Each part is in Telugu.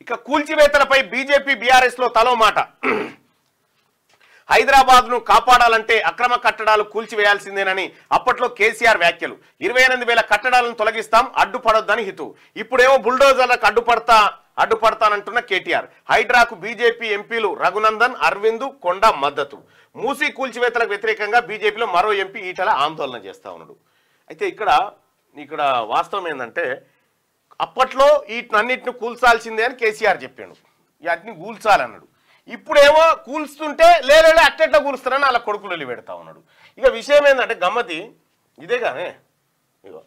ఇక కూల్చివేతలపై బీజేపీ బీఆర్ఎస్ లో తలో మాట హైదరాబాద్ ను కాపాడాలంటే అక్రమ కట్టడాలు కూల్చివేయాల్సిందేనని అప్పట్లో కేసీఆర్ వ్యాఖ్యలు ఇరవై ఎనిమిది వేల కట్టడాలను తొలగిస్తాం అడ్డుపడొద్దని హితు ఇప్పుడేమో బుల్డోజర్లకు అడ్డుపడతా అడ్డుపడతానంటున్న కేటీఆర్ హైడ్రాకు బీజేపీ ఎంపీలు రఘునందన్ అరవింద్ కొండ మద్దతు మూసీ కూల్చివేతలకు వ్యతిరేకంగా బీజేపీలో మరో ఎంపీ ఈటల ఆందోళన చేస్తా ఉన్నాడు అయితే ఇక్కడ ఇక్కడ వాస్తవం ఏంటంటే అప్పట్లో వీటినన్నిటిని కూల్చాల్సిందే అని కేసీఆర్ చెప్పాడు వాటిని కూల్చాలన్నాడు ఇప్పుడేమో కూల్స్తుంటే లేలే అట్టెట్లా కూలుస్తారని అలా కొడుకులు పెడతా ఉన్నాడు ఇక విషయం ఏంటంటే గమ్మతి ఇదే కానీ ఇగో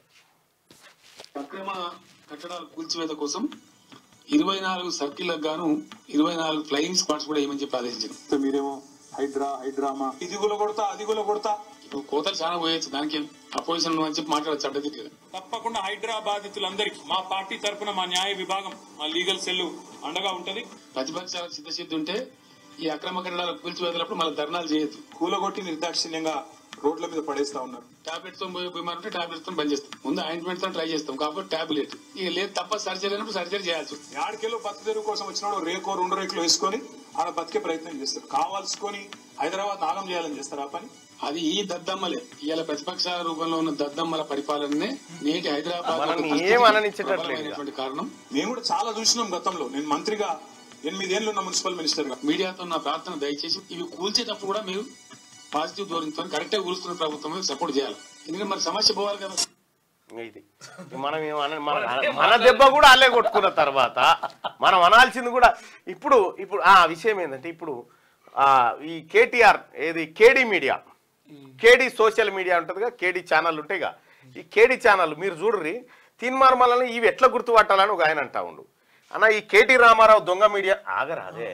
అక్రమ కట్టడాల కూల్చివేత కోసం ఇరవై నాలుగు సర్కిల్లకు గాను ఇరవై నాలుగు ఫ్లయింగ్ స్క్వాడ్స్ కూడా ఏమని చెప్పి ఆదేశించారు సో మీరేమో హైడ్రా హైడ్రామా ఇది గుల కొడతా అది గుల కొడతా ఇప్పుడు కోతలు చాలా పోయొచ్చు దానికి అపోజిషన్ అని చెప్పి మాట్లాడచ్చు అడ్డదిట్టుగా తప్పకుండా హైడ్రా బాధితులందరికీ మా పార్టీ తరపున మా న్యాయ విభాగం మా లీగల్ సెల్ అండగా ఉంటది ప్రతిపక్షాలకు సిద్ధసిద్ధి ఉంటే ఈ అక్రమ కట్టడాల కూల్చివేతలప్పుడు మళ్ళీ ధర్నాలు చేయొద్దు కూలగొట్టి నిర్దాక్షిణ్యంగా రోడ్ల మీద పడేస్తా ఉన్నారు టాబ్లెట్ తో పోయే బీమారు ఉంటే టాబ్లెట్ తో బంద్ చేస్తాం ముందు ఆయింట్మెంట్ తో ట్రై చేస్తాం కాబట్టి టాబ్లెట్ ఇక లేదు తప్ప సర్జరీ అయినప్పుడు సర్జరీ చేయాల్సి వస్తుంది. యాడికెళ్ళో బతుకు తెరువు కోసం వచ్చినాడు రేకో రెండు రేకులు వేసుకొని ఆడ బతికే ప్రయత్నం చేస్తారు కావాల్సుకొని హైదరాబాద్ నాగం చేయాలని చేస్తారు ఆ పని అది ఈ దద్దమ్మలే ఇవాళ ప్రతిపక్షాల రూపంలో ఉన్న దద్దమ్మల పరిపాలననే నేటి హైదరాబాద్ మనల్ని యొక్క ఏం అననిచ్చేటట్లేదు ఇక. ప్రబలమైనటువంటి కారణం మేము కూడా చాలా చూసినాం గతంలో నేను మంత్రిగా ఎనిమిదేళ్ళు ఉన్న మున్సిపల్ మినిస్టర్ గా మీడియాతో నా ప్రార్థన దయచేసి ఇవి కూల్చేటప్పుడు కూడా మీరు పాజిటివ్ ధోరణితో కరెక్ట్ గా కూలుస్తున్న ప్రభుత్వం సపోర్ట్ చేయాలి ఎందుకంటే మరి సమస్య పోవాలి కదా ఇది మనం ఏమన మన మన దెబ్బ కూడా అల్లే కొట్టుకున్న తర్వాత మనం అనాల్సింది కూడా ఇప్పుడు ఇప్పుడు ఆ విషయం ఏంటంటే ఇప్పుడు ఆ ఈ కేటీఆర్ ఏది కేడీ మీడియా కేడీ సోషల్ మీడియా ఉంటుందిగా కేడీ ఛానల్ ఉంటాయిగా ఈ కేడీ ఛానల్ మీరు చూడరి తీన్మార్మలని ఇవి ఎట్లా గుర్తుపట్టాలని ఒక ఆయన అంటా ఉండు అన్న ఈ కేటీ రామారావు దొంగ మీడియా ఆగరాదే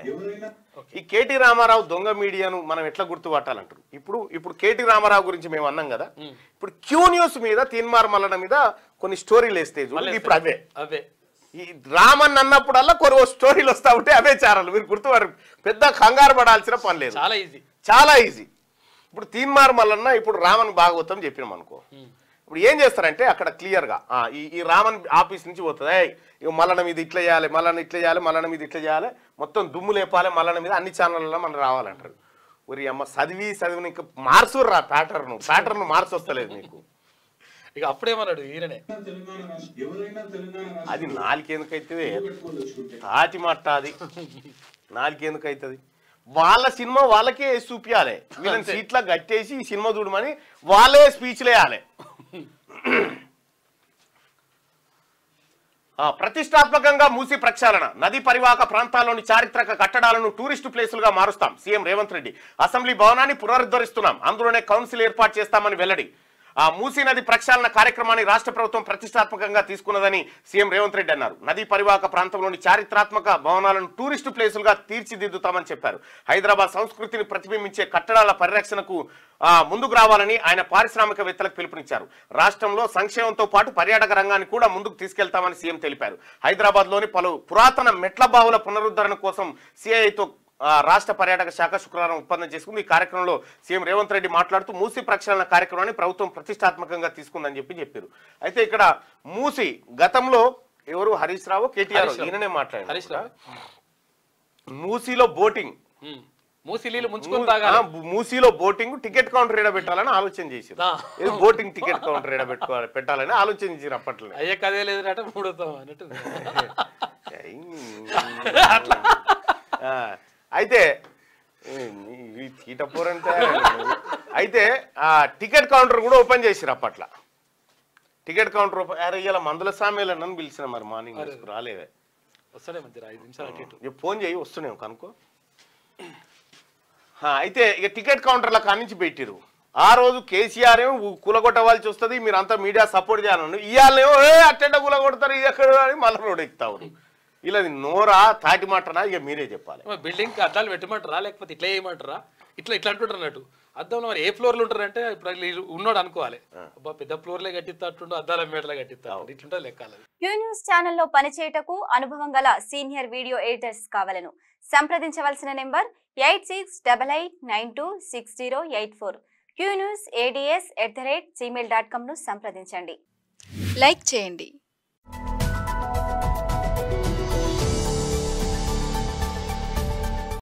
ఈ కేటీ రామారావు దొంగ మీడియాను మనం ఎట్లా గుర్తుపట్టాలంటారు ఇప్పుడు ఇప్పుడు కేటీ రామారావు గురించి మేము అన్నాం కదా ఇప్పుడు క్యూ న్యూస్ మీద తీన్మార్మలన మీద కొన్ని స్టోరీలు వేస్తే చూడు, ఇప్పుడు అవే అవే ఈ రామన్ అన్నప్పుడల్లా కొన్ని స్టోరీలు వస్తా ఉంటే అవే ఛానల్ మీరు గుర్తుపడ పెద్ద కంగారు పడాల్సిన పని లేదు చాలా ఈజీ చాలా ఈజీ ఇప్పుడు తీన్మార్ మల్లన్న ఇప్పుడు రామన్ భాగవతం చెప్పినాం అనుకో ఇప్పుడు ఏం చేస్తారంటే అక్కడ క్లియర్గా ఈ ఈ రామన్ ఆఫీస్ నుంచి పోతుంది "ఏయ్, ఇక మల్లన మీద ఇట్లా చేయాలి మల్లన ఇట్లా చేయాలి మల్లన మీద ఇట్లా చేయాలి మొత్తం దుమ్ము లేపాలి మల్లన మీద అన్ని ఛానళ్ళలో మనం రావాలంటారు ఒరి అమ్మ చదివి చదివి ఇంకా మార్చుర్రా ప్యాటర్న్ ప్యాటర్న్ మార్చి వస్తలేదు నీకు ఇక అప్పుడేమన్నాడు ఈయననే అది నాలుగెందుకైతుంది తాటి మట్ట అది నాలుగెందుకైతుంది వాళ్ళ సినిమా వాళ్ళకే వేసి చూపించాలి వీళ్ళని సీట్లా గట్టేసి ఈ సినిమా చూడమని వాళ్ళే స్పీచ్లు వేయాలి ఆ, ప్రతిష్టాత్మకంగా మూసి ప్రక్షాళన నది పరివాహక ప్రాంతాల్లోని చారిత్రక కట్టడాలను టూరిస్టు ప్లేసులుగా మారుస్తాం సీఎం రేవంత్ రెడ్డి అసెంబ్లీ భవనాన్ని పునరుద్ధరిస్తున్నాం అందులోనే కౌన్సిల్ ఏర్పాటు చేస్తామని వెల్లడి ఆ మూసీ నది ప్రక్షాళన కార్యక్రమాన్ని రాష్ట్ర ప్రభుత్వం ప్రతిష్టాత్మకంగా తీసుకున్నదని సీఎం రేవంత్ రెడ్డి అన్నారు నదీ పరివాహక ప్రాంతంలోని చారిత్రాత్మక భవనాలను టూరిస్టు ప్లేసులుగా తీర్చిదిద్దుతామని చెప్పారు హైదరాబాద్ సంస్కృతిని ప్రతిబింబించే కట్టడాల పరిరక్షణకు ఆ, ముందుకు రావాలని ఆయన పారిశ్రామికవేత్తలకు పిలుపునిచ్చారు రాష్ట్రంలో సంక్షేమంతో పాటు పర్యాటక రంగాన్ని కూడా ముందుకు తీసుకెళ్తామని సీఎం తెలిపారు హైదరాబాద్ లోని పలు పురాతన మెట్ల బావుల పునరుద్ధరణ కోసం సిఐతో ఆ, రాష్ట్ర పర్యాటక శాఖ శుక్రవారం ఒప్పందం చేసుకుంది ఈ కార్యక్రమంలో సీఎం రేవంత్ రెడ్డి మాట్లాడుతూ మూసి ప్రక్షాళన కార్యక్రమాన్ని ప్రభుత్వం ప్రతిష్టాత్మకంగా తీసుకుందని చెప్పి చెప్పారు అయితే ఇక్కడ మూసి గతంలో ఎవరు హరీష్ రావు కేటీఆర్ హరీష్ రావు. ఈయననే హరీష్ మాట్లాడారు రావు మూసీలో బోటింగ్ ఉమ్. మూసి నీళ్ళు ముంచుకొని మూ- తాగాలి ఆ, మూసీలో బోటింగ్ టికెట్ కౌంటర్ ఏడ పెట్టాలని ఆలోచన చేశారు ఆ. ఏదో బోటింగ్ టికెట్ కౌంటర్ ఏడ పెట్టుకోవాలి పెట్టాలని ఆలోచన చేశారు అప్పట్లో అయ్యే కదే లేదంటే మూడోతాం అన్నట్టు ఆ, అయితే ఈ తీట పోరంటే అయితే ఆ టికెట్ కౌంటర్ కూడా ఓపెన్ చేసిరు అప్పట్లో టికెట్ కౌంటర్ ఓపెన్ అరే ఇలా మందుల సామేలు నన్ను పిలిచిన మరి మార్నింగ్ రాలేదే వస్తాడే మంచిగా ఐదు నిమిషాలు అటు ఇటు ఇక ఫోన్ చేయి వస్తున్నాం కనుకో ఆ, అయితే ఇక టికెట్ కౌంటర్ల కానించి పెట్టిరు ఆ రోజు కేసీఆర్ ఏమో ఊ- కూలగొట్టవలసి వస్తుంది మీరు అంతా మీడియా సపోర్ట్ చేయాలను ఇవాళనేమో ఏ అట్టెంట కూలగొడతారు ఇది ఎక్కడ అని మళ్ళీ రోడ్ ఎక్కుతారు ఇలా నోరా తాటి మాటనా ఇక మీరే చెప్పాలి మరి బిల్డింగ్ అద్దాలు పెట్టమంటారా లేకపోతే ఇట్లా చేయమంటారా ఇట్లా ఇట్లా అంటుంటారు అన్నట్టు అద్దంలో మరి ఏ ఫ్లోర్లు ఉంటారంటే ఇప్పుడు వీళ్ళు ఉన్నాడు అనుకోవాలి అబ్బా పెద్ద ఫ్లోర్లే కట్టిస్తట్టుండు అద్దాల మేడలే కట్టిస్తా ఇట్లుంటుంది లెక్కాలి క్యూ న్యూస్ ఛానల్లో పనిచేయటకు అనుభవం గల సీనియర్ వీడియో ఎడిటర్స్ కావాలను సంప్రదించవలసిన number eight six double eight nine two six zero eight four Q news ADS at the rate Gmail dot కామ్ను సంప్రదించండి లైక్ చేయండి